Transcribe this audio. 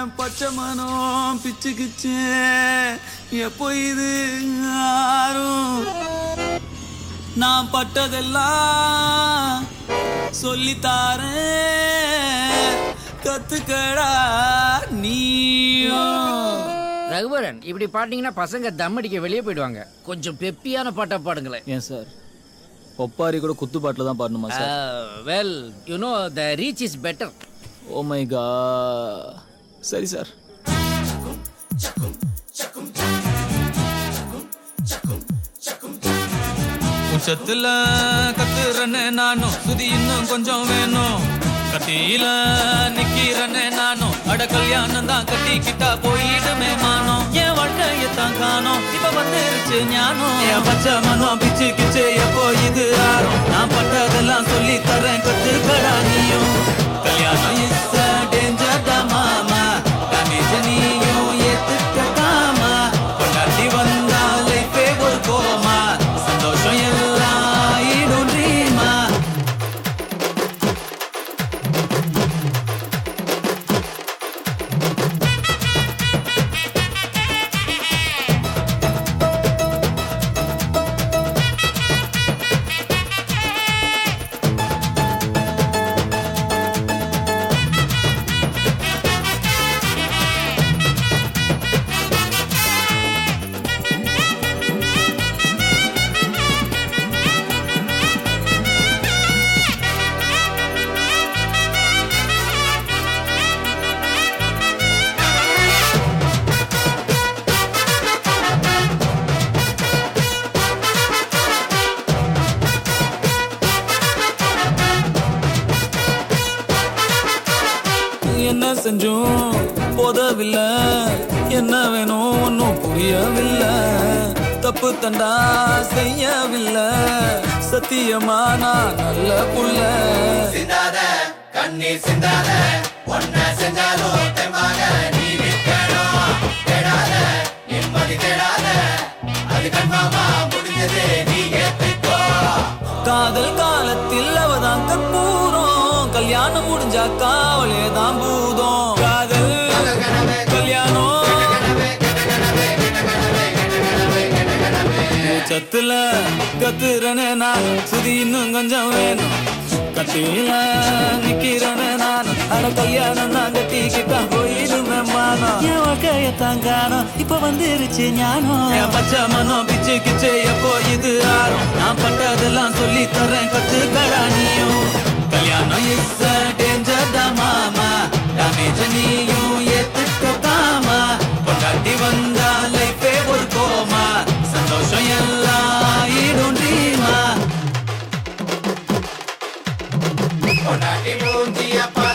பச்சை மனம் பிச்சுக்குச்சு எப்போ இது ஆறும் நான் பட்டதெல்லாம் சொல்லித்தாரேன் கத்துக்கடா நீயும் ரகுவரன் இப்படி பாட்டீங்கன்னா பசங்க தம் அடிக்க வெளியே போயிடுவாங்க கொஞ்சம் பெப்பியான பாட்டா பாடுங்களேன் ஏன் சார் ஒப்பாரி கூட குத்து பாட்டில் தான் பாடணுமா sir well you know the reach is better oh my god சரி சார் உச்சத்துல கத்துறனே நானும் சுதி இன்னும் கொஞ்சம் வேணும் கட்டியில நிக்கிறனே நானும் அட கல்யாணம் தான் கட்டிக்கிட்டா போயிடுமே மானம் என் வாழ்க்கையத்தான் காணோம் இப்ப வந்துருச்சு ஞானம் என் பச்சை மனம் பிச்சு கிச்சு எப்போ இது ஆறும் நான் பட்டதெல்லாம் சொல்லி தரேன் கத்துக்கடா நீயும் கல்யாணம் இஸ் டேஞ்சர் தான் மாமா டேமேஜ் நீயும் ஏத்துக்கட்டாமா கொண்டாடி வந்தா லைஃபே ஒரு கோமா சந்தோஷம் எல்லாம் ஈடும் ட்ரீமா என்ன செஞ்சும் போதவில்லை என்ன வேணும் ஒன்னும் புரியவில்லை தப்பு தண்டா செய்யவில்லை சத்தியமா நான் நல்ல புள்ள சிந்தாத கண்ணீர் சிந்தாத ஒன்ன செஞ்சாலும் தெம்பாக நீ நிற்கணும் தேடாத நிம்மதி தேடாத அது கன்ஃபார்மா முடிஞ்சது நீ ஏத்துக்கோ காதல் காலத்தில் அவதான் கற்பூரம் கல்யாணம் முடிஞ்சா காவலே தான் பூதம் காதல் கல்யாணம் சத்துல கத்துறனே நான் சுதி இன்னும் கொஞ்சம் வேணும் கட்டில நிக்கிறனே நான் அட கல்யாணம் நான் கட்டிக்கிட்டா போயிடுமே மானம் என் வாழ்க்கையத்தான் காணோம் இப்ப வந்துருச்சு ஞானம் என் பச்சை மனம் பிச்சு கிச்சு எப்போ இது ஆறும் நான் பட்டதெல்லாம் சொல்லி தரேன் கத்துக்கடா நீயும் கல்யாணம் இஸ் டேஞ்சர் தான் மாமா டேமேஜ் நீயும் ஏத்துக்கோக்காமா கொண்டாட்டி வந்தா லைஃபே ஒரு கோமா சந்தோஷம் எல்லாம் ஈடும் ட்ரீமா பொண்டாட்டி மூஞ்சிய பாரு